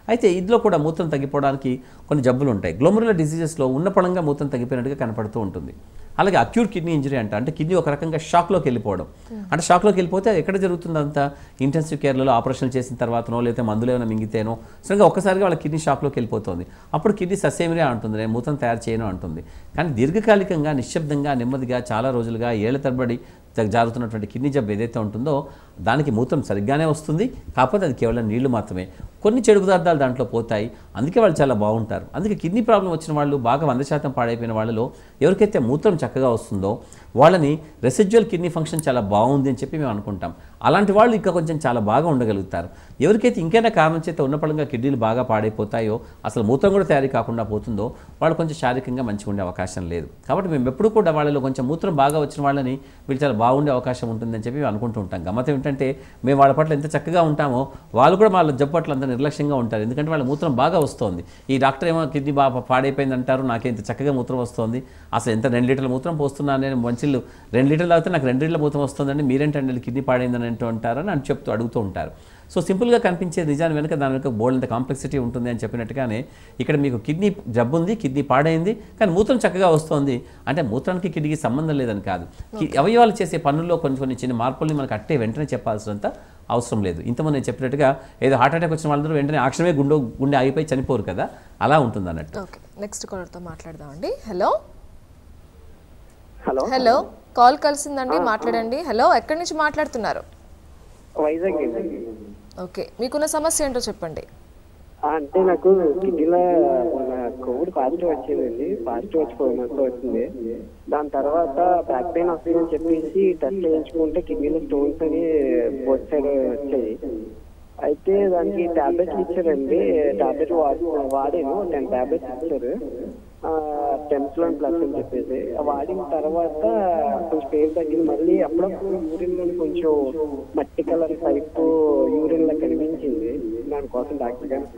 అయితే ఇందులో కూడా మూత్రం తగ్గిపోవడానికి కొన్ని జబ్బులు ఉంటాయి గ్లోమరులర్ డిసీజెస్లో ఉన్న పడంగా మూత్రం తగ్గిపోయినట్టుగా కనపడుతూ ఉంటుంది అలాగే అక్యూట్ కిడ్నీ ఇంజరీ అంట అంటే కిడ్నీ ఒక రకంగా షాక్లోకి వెళ్ళిపోవడం అంటే షాక్లోకి వెళ్ళిపోతే అది ఎక్కడ జరుగుతుంది అంతా ఇంటెన్సివ్ కేర్లలో ఆపరేషన్ చేసిన తర్వాతనో లేకపోతే మందులు ఏమైనా మింగితేనో సడన్గా ఒక్కసారిగా వాళ్ళ కిడ్నీ షాక్లోకి వెళ్ళిపోతుంది అప్పుడు కిడ్నీ ససేమిరే అంటుంది నేను మూత్రం తయారు చేయను అంటుంది కానీ దీర్ఘకాలికంగా నిశ్శబ్దంగా నెమ్మదిగా చాలా రోజులుగా ఏళ్ల తరబడి త- జారుతున్నటువంటి కిడ్నీ జబ్బు ఏదైతే ఉంటుందో దానికి మూత్రం సరిగ్గానే వస్తుంది కాకపోతే అది కేవలం నీళ్లు మాత్రమే కొన్ని చెడు పదార్థాలు దాంట్లో పోతాయి అందుకే వాళ్ళు చాలా బాగుంటారు అందుకే కిడ్నీ ప్రాబ్లం వచ్చిన వాళ్ళు బాగా వంద శాతం పాడైపోయిన వాళ్ళలో ఎవరికైతే మూత్రం చక్కగా వస్తుందో వాళ్ళని రెసిడ్యువల్ కిడ్నీ ఫంక్షన్ చాలా బాగుంది అని చెప్పి మేము అనుకుంటాం అలాంటి వాళ్ళు ఇంకా కొంచెం చాలా బాగా ఉండగలుగుతారు ఎవరికైతే ఇంకైనా కారణం చేత ఉన్నపడంగా కిడ్నీలు బాగా పాడైపోతాయో అసలు మూత్రం కూడా తయారీ కాకుండా పోతుందో వాళ్ళు కొంచెం శారీరకంగా మంచిగా ఉండే అవకాశం లేదు కాబట్టి మేము ఎప్పుడు కూడా వాళ్ళలో కొంచెం మూత్రం బాగా వచ్చిన వాళ్ళని వీళ్ళు చాలా బాగుండే అవకాశం ఉంటుందని చెప్పి మేము అనుకుంటూ ఉంటాం గమ్మతం ఏంటంటే మేము వాళ్ళ పట్ల ఎంత చక్కగా ఉంటామో వాళ్ళు కూడా వాళ్ళ జబ్బు పట్ల అంత నిర్లక్ష్యంగా ఉంటారు ఎందుకంటే వాళ్ళ మూత్రం బాగా వస్తుంది ఈ డాక్టర్ ఏమో కిడ్నీ బాగా పాడైపోయింది అంటారు నాకు ఇంత చక్కగా మూత్రం వస్తుంది అసలు ఎంత రెండు లీటర్ల మూత్రం పోస్తున్నాను నేను మంచిళ్ళు రెండు లీటర్లు తాగితే నాకు రెండు లీటర్ల మూత్రం వస్తుందండి మీరేంటండి కిడ్నీ పాడైందని అంటూ అంటారని అని చెప్తూ అడుగుతూ ఉంటారు సో సింపుల్గా కనిపించే నిజాన్ని వెనుక దాని వెనుక బోల్డ్ కాంప్లెక్సిటీ ఉంటుంది అని చెప్పినట్టుగానే ఇక్కడ మీకు కిడ్నీ జబ్బు ఉంది కిడ్నీ పాడైంది కానీ మూత్రం చక్కగా వస్తుంది అంటే మూత్రానికి కిడ్నీకి సంబంధం లేదని కాదు కి- అవయవాలు చేసే పనుల్లో కొన్ని కొన్ని చిన్న మార్పుల్ని మనకు అట్టే వెంటనే చెప్పాల్సినంత అవసరం లేదు ఇంతమంది నేను చెప్పినట్టుగా ఏదో హార్ట్ అటాక్ వచ్చిన వాళ్ళందరూ వెంటనే ఆ క్షణమే గుండె గుండె ఆగిపోయి చనిపోరు కదా అలా ఉంటుంది అన్నట్టు ఓకే నెక్స్ట్ కాలర్తో మాట్లాడదామండి హలో హలో హలో కాల్ కలిసిందండి మాట్లాడండి హలో ఎక్కడి నుంచి మాట్లాడుతున్నారు వైజాగ్ అండి ఓకే మీకున్న సమస్య ఏంటో చెప్పండి ఆ, అంటే నాకు కిడ్నీలో మొన్న కోవిడ్ పాజిటివ్ వచ్చిందండి పాజిటివ్ వచ్చి ఫోర్ మంత్స్ వచ్చింది దాని తర్వాత బ్యాక్ పెయిన్ వస్తుందని చెప్పేసి టెస్ట్ చేయించుకుంటే కిడ్నీలో స్టోన్స్ అని బోత్ సైడ్ వచ్చాయి అయితే దానికి టాబ్లెట్లు ఇచ్చారండి టాబ్లెట్ వాడాను టెన్ టాబ్లెట్స్ ఇచ్చారు టెన్స్లోన్ ప్లస్ అని చెప్పేసి వాడిన తర్వాత కొంచెం పెయిన్ తగ్గింది మళ్ళీ అప్పుడప్పుడు యూరిన్ లో కొంచెం మట్టి కలర్ టైప్ యూరిన్ లా కనిపించింది దానికోసం డాక్టర్ గారు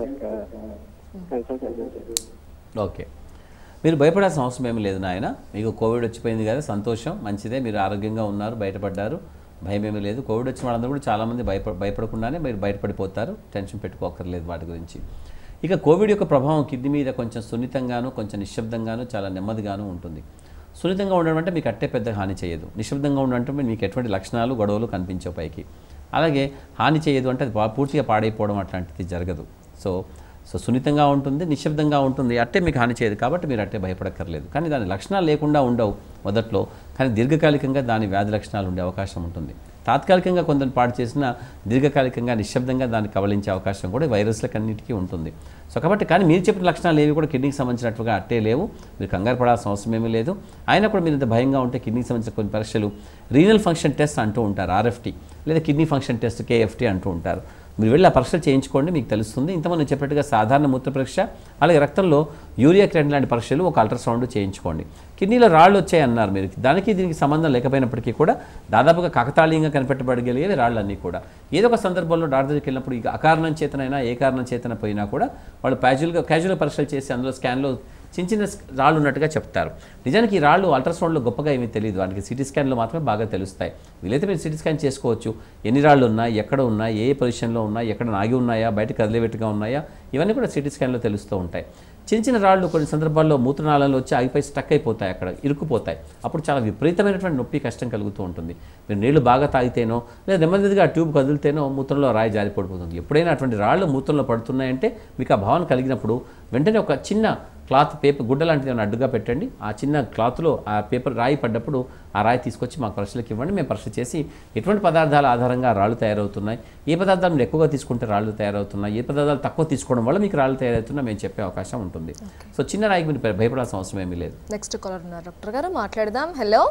కన్సల్ట్ చేశాను ఓకే మీరు భయపడాల్సిన అవసరం ఏమీ లేదు నాయన మీకు కోవిడ్ వచ్చిపోయింది కదా సంతోషం మంచిదే మీరు ఆరోగ్యంగా ఉన్నారు బయటపడ్డారు భయం ఏమీ లేదు కోవిడ్ వచ్చిన వాళ్ళందరూ కూడా చాలామంది భయప భయపడకుండానే మీరు బయటపడిపోతారు టెన్షన్ పెట్టుకోకర్లేదు వాటి గురించి ఇక కోవిడ్ యొక్క ప్రభావం కిడ్నీ మీద కొంచెం సున్నితంగాను కొంచెం నిశ్శబ్దంగాను చాలా నెమ్మదిగాను ఉంటుంది సున్నితంగా ఉండడం అంటే మీకు అట్టే పెద్ద హాని చేయదు నిశ్శబ్దంగా ఉండడం అంటే మీకు ఎటువంటి లక్షణాలు గొడవలు కనిపించవు పైకి అలాగే హాని చేయదు అంటే అది పా- పూర్తిగా పాడైపోవడం అట్లాంటిది జరగదు సో సో సున్నితంగా ఉంటుంది నిశ్శబ్దంగా ఉంటుంది అట్టే మీకు హాని చేయదు కాబట్టి మీరు అట్టే భయపడక్కర్లేదు కానీ దాని లక్షణాలు లేకుండా ఉండవు మొదట్లో కానీ దీర్ఘకాలికంగా దాని వ్యాధి లక్షణాలు ఉండే అవకాశం ఉంటుంది తాత్కాలికంగా కొందరు పాడు చేసిన దీర్ఘకాలికంగా నిశ్శబ్దంగా దాన్ని కవలించే అవకాశం కూడా ఈ వైరస్లకు అన్నిటికీ ఉంటుంది సో కాబట్టి కానీ మీరు చెప్పిన లక్షణాలు ఏవి కూడా కిడ్నీకి సంబంధించినట్టుగా అట్టే లేవు మీరు కంగారు పడాల్సిన అవసరం ఏమీ లేదు అయినా కూడా మీరు ఇంత భయంగా ఉంటే కిడ్నీకి సంబంధించిన కొన్ని పరీక్షలు రీనల్ ఫంక్షన్ టెస్ట్ అంటూ ఉంటారు ఆర్ఎఫ్టీ లేదా కిడ్నీ ఫంక్షన్ టెస్ట్ కేఎఫ్టీ అంటూ ఉంటారు మీరు వెళ్ళి ఆ పరీక్షలు చేయించుకోండి మీకు తెలుస్తుంది ఇంతమంది నేను చెప్పినట్టుగా సాధారణ మూత్ర పరీక్ష అలాగే రక్తంలో యూరియా క్రెడిట్ లాంటి పరీక్షలు ఒక అల్ట్రాసౌండ్ చేయించుకోండి కిడ్నీలో రాళ్ళు వచ్చాయి అన్నారు మీరు దానికి దీనికి సంబంధం లేకపోయినప్పటికీ కూడా దాదాపుగా కాకతాళీయంగా కనిపెట్టబడగలిగేవి రాళ్ళన్నీ కూడా ఏదో ఒక సందర్భంలో డాక్టర్ దగ్గరికి వెళ్ళినప్పుడు ఇక అకారణం చేతనైనా ఏ కారణం చేతన పోయినా కూడా వాళ్ళు క్యాజువల్గా క్యాజువల్ పరీక్షలు చేసి అందులో స్కాన్లో చిన్న చిన్న రాళ్ళు ఉన్నట్టుగా చెప్తారు నిజానికి ఈ రాళ్ళు అల్ట్రాసౌండ్లో గొప్పగా ఏమీ తెలియదు వాటికి సిటీ స్కాన్లో మాత్రమే బాగా తెలుస్తాయి వీలైతే మీరు సిటీ స్కాన్ చేసుకోవచ్చు ఎన్ని రాళ్ళు ఉన్నాయి ఎక్కడ ఉన్నాయి ఏ పొజిషన్లో ఉన్నాయి ఎక్కడ నాగి ఉన్నాయా బయట కదిలేబెట్టుగా ఉన్నాయా ఇవన్నీ కూడా సిటీ స్కాన్లో తెలుస్తూ ఉంటాయి చిన్న చిన్న రాళ్ళు కొన్ని సందర్భాల్లో మూత్రనాళాలు వచ్చి ఆగిపోయి స్టక్ అయిపోతాయి అక్కడ ఇరుక్కుపోతాయి అప్పుడు చాలా విపరీతమైనటువంటి నొప్పి కష్టం కలుగుతూ ఉంటుంది మీరు నీళ్లు బాగా తాగితేనో లేదా నెమ్మదిగా ఆ ట్యూబ్ కదిలితేనో మూత్రంలో రాయి జారి పడిపోతుంది ఎప్పుడైనా అటువంటి రాళ్ళు మూత్రంలో పడుతున్నాయంటే మీకు ఆ భావన కలిగినప్పుడు వెంటనే ఒక చిన్న క్లాత్ పేపర్ గుడ్డ లాంటిది ఏమైనా అడ్డుగా పెట్టండి ఆ చిన్న క్లాత్లో ఆ పేపర్ రాయి పడ్డప్పుడు ఆ రాయి తీసుకొచ్చి మాకు పరీక్షలకు ఇవ్వండి మేము పరీక్ష చేసి ఎటువంటి పదార్థాల ఆధారంగా రాళ్ళు తయారవుతున్నాయి ఏ పదార్థాలు మీరు ఎక్కువగా తీసుకుంటే రాళ్ళు తయారవుతున్నాయి ఏ పదార్థాలు తక్కువ తీసుకోవడం వల్ల మీకు రాళ్ళు తయారవుతున్నా మేము చెప్పే అవకాశం ఉంటుంది సో చిన్న రాయికి మీరు భయపడాల్సిన అవసరం ఏమీ లేదు నెక్స్ట్ కాలర్ ఉన్నారు డాక్టర్ గారు మాట్లాడదాం హలో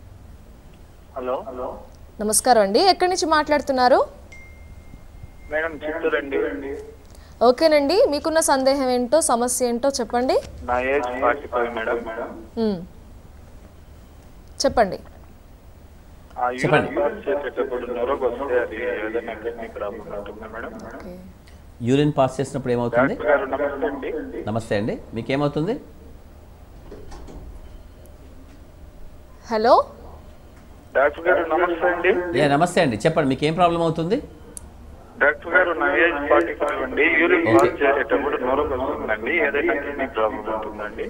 హలో హలో నమస్కారం అండి ఎక్కడి నుంచి మాట్లాడుతున్నారు మేడం చిత్తూరు అండి ఓకేనండి మీకున్న సందేహం ఏంటో సమస్య ఏంటో చెప్పండి నా age forty five madam madam మ్మ్. చెప్పండి ఆ యూరిన్ పాస్ చేసేటప్పుడు నొరగ వస్తే అది ఏదైనా కిడ్నీ ప్రాబ్లం ఉంటుందా మేడం ఓకే యూరిన్ పాస్ చేసినప్పుడు ఏమవుతుంది డాక్టర్ గారు నమస్తే అండి నమస్తే అండి మీకేమవుతుంది హలో డాక్టర్ గారు నమస్తే అండి ఏ నమస్తే అండి చెప్పండి మీకు ఏం ప్రాబ్లం అవుతుంది డాక్టర్ గారు నా ఏజ్ ఫార్టీ ఫైవ్ అండి యూరిన్ పాస్ చేసేటప్పుడు నొరకు వస్తుందండి ఏదైనా కిడ్నీ ప్రాబ్లం ఉంటుందండి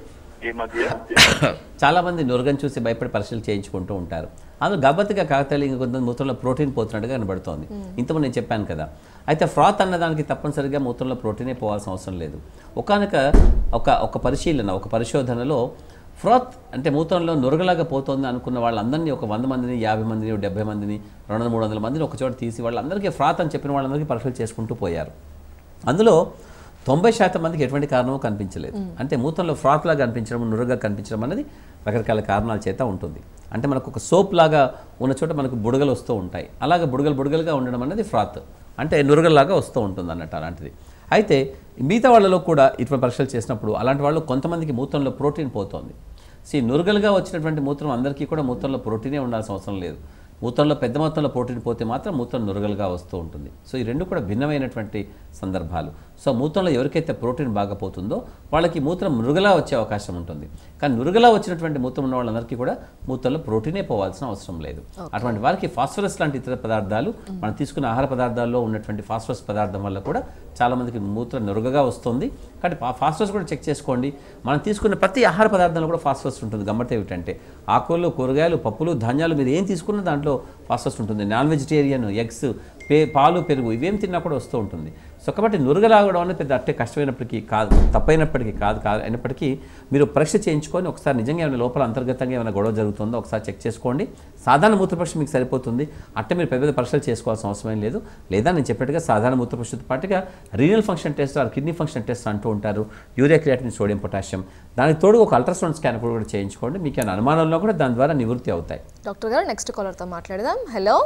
ఈ మధ్య చాలామంది నురగని చూసి భయపడి పరీక్షలు చేయించుకుంటూ ఉంటారు అందులో గబ్బతిగా కాకతాళి ఇంకా కొంత మూత్రంలో ప్రోటీన్ పోతున్నట్టుగా కనబడుతోంది ఇంతకుముందు నేను చెప్పాను కదా అయితే ఫ్రాత్ అన్నదానికి తప్పనిసరిగా మూత్రంలో ప్రోటీనే పోవాల్సిన అవసరం లేదు ఒకనొక ఒక ఒక పరిశీలన ఒక పరిశోధనలో ఫ్రాత్ అంటే మూత్రంలో నురగలాగా పోతోంది అనుకున్న వాళ్ళందరినీ ఒక వంద మందిని యాభై మందిని డెబ్బై మందిని రెండు వందల మూడు వందల మందిని ఒక చోట తీసి వాళ్ళందరికీ ఫ్రాత్ అని చెప్పిన వాళ్ళందరికీ పరీక్షలు చేసుకుంటూ పోయారు అందులో తొంభై శాతం మందికి ఎటువంటి కారణమూ కనిపించలేదు అంటే మూత్రంలో ఫ్రాక్ లాగా కనిపించడం నురగా కనిపించడం అనేది రకరకాల కారణాల చేత ఉంటుంది అంటే మనకు ఒక సోప్ లాగా ఉన్న చోట మనకు బుడగలు వస్తూ ఉంటాయి అలాగే బుడగలు బుడగలుగా ఉండడం అనేది ఫ్రాత్ అంటే నురగల్లాగా వస్తూ ఉంటుంది అన్నట్టు అలాంటిది అయితే మిగతా వాళ్ళలో కూడా ఇటువంటి పరీక్షలు చేసినప్పుడు అలాంటి వాళ్ళు కొంతమందికి మూత్రంలో ప్రోటీన్ పోతోంది సి నురగలుగా వచ్చినటువంటి మూత్రం అందరికీ కూడా మూత్రంలో ప్రోటీనే ఉండాల్సిన అవసరం లేదు మూత్రంలో పెద్ద మొత్తంలో ప్రోటీన్ పోతే మాత్రం మూత్రం నురగలుగా వస్తూ ఉంటుంది సో ఈ రెండు కూడా భిన్నమైనటువంటి సందర్భాలు సో మూత్రంలో ఎవరికైతే ప్రోటీన్ బాగా పోతుందో వాళ్ళకి మూత్రం నురగలా వచ్చే అవకాశం ఉంటుంది కానీ నురగలా వచ్చినటువంటి మూత్రం ఉన్న వాళ్ళందరికీ కూడా మూత్రంలో ప్రోటీనే పోవాల్సిన అవసరం లేదు అటువంటి వారికి ఫాస్ఫరస్ లాంటి ఇతర పదార్థాలు మనం తీసుకున్న ఆహార పదార్థాల్లో ఉన్నటువంటి ఫాస్ఫరస్ పదార్థం వల్ల కూడా చాలామందికి మూత్రం నురగగా వస్తుంది కాబట్టి ఫా- ఫాస్ఫరస్ కూడా చెక్ చేసుకోండి మనం తీసుకున్న ప్రతి ఆహార పదార్థంలో కూడా ఫాస్ఫరస్ ఉంటుంది గమ్మత్ ఏమిటంటే ఆకులు కూరగాయలు పప్పులు ధాన్యాలు మీరు ఏం తీసుకున్న దాంట్లో ఫాస్ఫరస్ ఉంటుంది నాన్ వెజిటేరియన్ ఎగ్స్ పే పాలు పెరుగు ఇవేం తిన్నా కూడా వస్తూ ఉంటుంది సో కాబట్టి నురగ రావడం అనేది పెద్ద అట్టే కష్టమైనప్పటికీ కాదు తప్పైనప్పటికీ కాదు కాదు అయినప్పటికీ మీరు పరీక్ష చేయించుకొని ఒకసారి నిజంగా ఏమైనా లోపల అంతర్గతంగా ఏమైనా గొడవ జరుగుతుందో ఒకసారి చెక్ చేసుకోండి సాధారణ మూత్రపరీక్ష మీకు సరిపోతుంది అట్టే మీరు పెద్ద పెద్ద పరీక్షలు చేసుకోవాల్సిన అవసరం ఏం లేదు లేదా నేను చెప్పినట్టుగా సాధారణ మూత్రపరీక్షతో పాటుగా renal function test or kidney function test అంటూ ఉంటారు యూరియా క్రియాటిన్ సోడియం పొటాషియం దానికి తోడు ఒక అల్ట్రాసౌండ్ స్కాన్ కూడా చేయించుకోండి మీకు ఏమైనా అనుమానంలో కూడా దాని ద్వారా నివృత్తి అవుతాయి డాక్టర్ గారు నెక్స్ట్ కాలర్తో మాట్లాడదాం హలో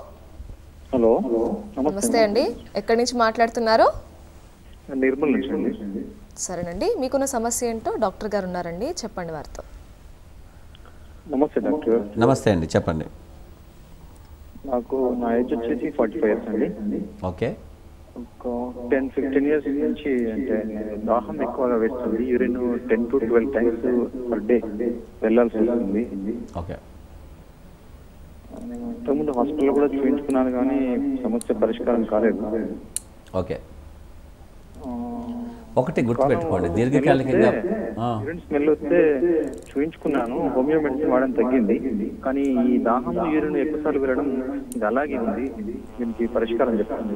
హలో నమస్తే అండి ఎక్కడి నుంచి మాట్లాడుతున్నారు నిర్మల్ నుంచి అండి సరేనండి మీకున్న సమస్య ఏంటో డాక్టర్ గారు ఉన్నారండి చెప్పండి వారితో నమస్తే డాక్టర్ నమస్తే అండి చెప్పండి నాకు నా ఏజ్ వచ్చేసి ఫార్టీ ఫైవ్ ఇయర్స్ అండి ఓకే ఒక టెన్ ఫిఫ్టీన్ ఇయర్స్ నుంచి అంటే దాహం ఎక్కువగా వేస్తుంది urine ten to twelve times per day వెళ్ళాల్సి వస్తుంది ఓకే ఇంతకుముందు హాస్పిటల్ కూడా చూపించుకున్నాను కానీ సమస్య పరిష్కారం కాలేదు ఓకే ఒకటి గుర్తుపెట్టుకోండి దీర్ఘకాలికంగా ఆ, యూరిన్ స్మెల్ వస్తే చూయించుకున్నాను హోమియో మెడిసిన్ వాడడం తగ్గింది కానీ ఈ దాహం యూరిన్ ఎక్కువసార్లు వెళ్ళడం ఇది అలాగే ఉంది దీనికి పరిష్కారం చెప్పండి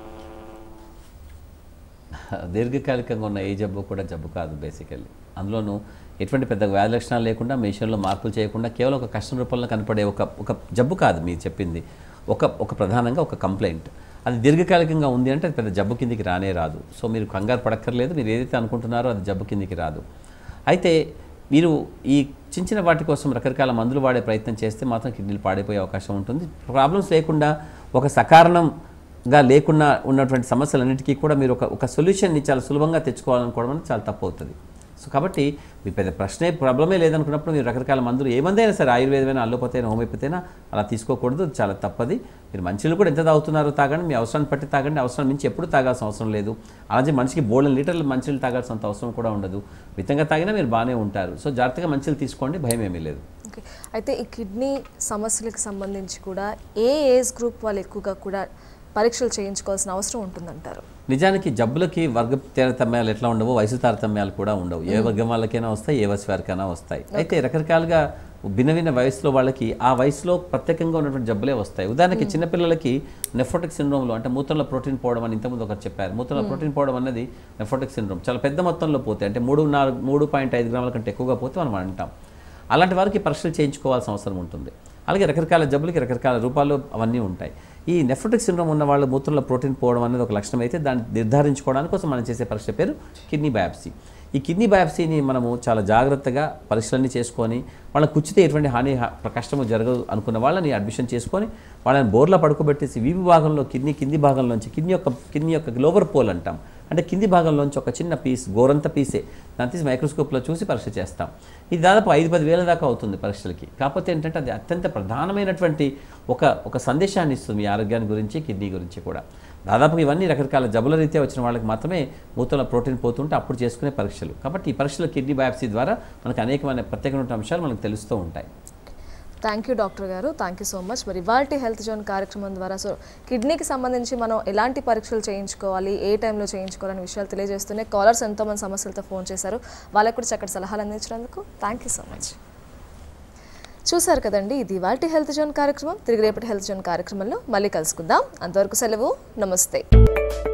దీర్ఘకాలికంగా ఉన్న ఏ జబ్బు కూడా జబ్బు కాదు బేసికల్లీ అందులోనూ ఎటువంటి పెద్ద వ్యాధి లక్షణాలు లేకుండా మీ విషయంలో మార్పులు చేయకుండా కేవలం ఒక కష్టం రూపంలో కనపడే ఒక ఒక జబ్బు కాదు మీరు చెప్పింది ఒక ఒక ప్రధానంగా ఒక కంప్లైంట్ అది దీర్ఘకాలికంగా ఉంది అంటే అది పెద్ద జబ్బు కిందికి రానే రాదు సో మీరు కంగారు పడక్కర్లేదు మీరు ఏదైతే అనుకుంటున్నారో అది జబ్బు కిందికి రాదు అయితే మీరు ఈ చిన్న చిన్న వాటి కోసం రకరకాల మందులు వాడే ప్రయత్నం చేస్తే మాత్రం కిడ్నీలు పాడైపోయే అవకాశం ఉంటుంది ప్రాబ్లమ్స్ లేకుండా ఒక సకారణంగా లేకుండా ఉన్నటువంటి సమస్యలన్నిటికీ కూడా మీరు ఒక ఒక సొల్యూషన్ని చాలా సులభంగా తెచ్చుకోవాలనుకోవడం అనేది చాలా తప్పు అవుతుంది సో కాబట్టి మీ పెద్ద ప్రశ్నే ప్రాబ్లమే లేదనుకున్నప్పుడు మీరు రకరకాల మందులు ఏ మందైనా సరే ఆయుర్వేదమైనా అల్లోపతి అయినా హోమియోపతి అయినా అలా తీసుకోకూడదు అది చాలా తప్పది మీరు మంచిలు కూడా ఎంత తాగుతున్నారో తాగండి మీ అవసరాన్ని బట్టి తాగండి అవసరం మించి ఎప్పుడు తాగాల్సిన అవసరం లేదు అలాగే మనిషికి బోల్డెన్ లీటర్లు మంచిలు తాగాల్సినంత అవసరం కూడా ఉండదు మితంగా తాగినా మీరు బాగానే ఉంటారు సో జాగ్రత్తగా మంచిలు తీసుకోండి భయం ఏమీ లేదు ఓకే అయితే ఈ కిడ్నీ సమస్యలకు సంబంధించి కూడా ఏ ఏజ్ గ్రూప్ వాళ్ళు ఎక్కువగా కూడా పరీక్షలు చేయించుకోవాల్సిన అవసరం ఉంటుందంటారు నిజానికి జబ్బులకి వర్గ తారతమ్యాలు ఎట్లా ఉండవో వయసు తారతమ్యాలు కూడా ఉండవు ఏ వర్గం వాళ్ళకైనా వస్తాయి ఏ వయసు వారికైనా వస్తాయి అయితే రకరకాలుగా భిన్న భిన్న వయసులో వాళ్ళకి ఆ వయసులో ప్రత్యేకంగా ఉన్నటువంటి జబ్బులే వస్తాయి ఉదాహరణకి చిన్నపిల్లలకి నెఫ్రోటిక్ సిండ్రోమ్లో అంటే మూత్రంలో ప్రోటీన్ పోవడం అని ఇంతకుముందు ఒకరు చెప్పారు మూత్రంలో ప్రోటీన్ పోవడం అనేది నెఫ్రోటిక్ సిండ్రోమ్ చాలా పెద్ద మొత్తంలో పోతే అంటే మూడు నాలుగు మూడు పాయింట్ ఐదు గ్రాముల కంటే ఎక్కువగా పోతే మనం అంటాం అలాంటి వారికి పరీక్షలు చేయించుకోవాల్సిన అవసరం ఉంటుంది అలాగే రకరకాల జబ్బులకి రకరకాల రూపాల్లో అవన్నీ ఉంటాయి ఈ నెఫ్రోటిక్ సిండ్రోమ్ ఉన్న వాళ్ళ మూత్రంలో ప్రోటీన్ పోవడం అనేది ఒక లక్షణం అయితే దాన్ని నిర్ధారించుకోవడానికి కోసం మనం చేసే పరీక్ష పేరు కిడ్నీ బయాప్సీ ఈ కిడ్నీ బయాప్సీని మనము చాలా జాగ్రత్తగా పరీక్షలన్నీ చేసుకొని వాళ్ళకి కుచ్చితే ఎటువంటి హాని హా- కష్టము జరగదు అనుకున్న వాళ్ళని అడ్మిషన్ చేసుకొని వాళ్ళని బోర్లా పడుకోబెట్టేసి వీపు భాగంలో కిడ్నీ కింది భాగంలోంచి కిడ్నీ యొక్క కిడ్నీ యొక్క లోవర్ పోల్ అంటాం అంటే కింది భాగంలోంచి ఒక చిన్న పీస్ గోరంత పీసే దాన్ని తీసి మైక్రోస్కోప్లో చూసి పరీక్ష చేస్తాం ఇది దాదాపు ఐదు పది వేల దాకా అవుతుంది పరీక్షలకి కాకపోతే ఏంటంటే అది అత్యంత ప్రధానమైనటువంటి ఒక ఒక సందేశాన్ని ఇస్తుంది మీ ఆరోగ్యాన్ని గురించి కిడ్నీ గురించి కూడా దాదాపు ఇవన్నీ రకరకాల జబ్బుల రీత్యా వచ్చిన వాళ్ళకి మాత్రమే మూత్రంలో ప్రోటీన్ పోతుంటే అప్పుడు చేసుకునే పరీక్షలు కాబట్టి ఈ పరీక్షల కిడ్నీ బయాప్సీ ద్వారా మనకు అనేకమైన ప్రత్యేకమైన అంశాలు మనకు తెలుస్తూ ఉంటాయి థ్యాంక్ యూ డాక్టర్ గారు థ్యాంక్ యూ సో మచ్ మరి ఇవాల్టి హెల్త్ జోన్ కార్యక్రమం ద్వారా సో కిడ్నీకి సంబంధించి మనం ఎలాంటి పరీక్షలు చేయించుకోవాలి ఏ టైంలో చేయించుకోవాలనే విషయాలు తెలియజేస్తూనే కాలర్స్ ఎంతోమంది సమస్యలతో ఫోన్ చేశారు వాళ్ళకు కూడా చక్కటి సలహాలు అందించినందుకు థ్యాంక్ యూ సో మచ్ చూశారు కదండి ఇది ఇవాల్టి హెల్త్ జోన్ కార్యక్రమం తిరిగి రేపటి హెల్త్ జోన్ కార్యక్రమంలో మళ్ళీ కలుసుకుందాం అంతవరకు సెలవు నమస్తే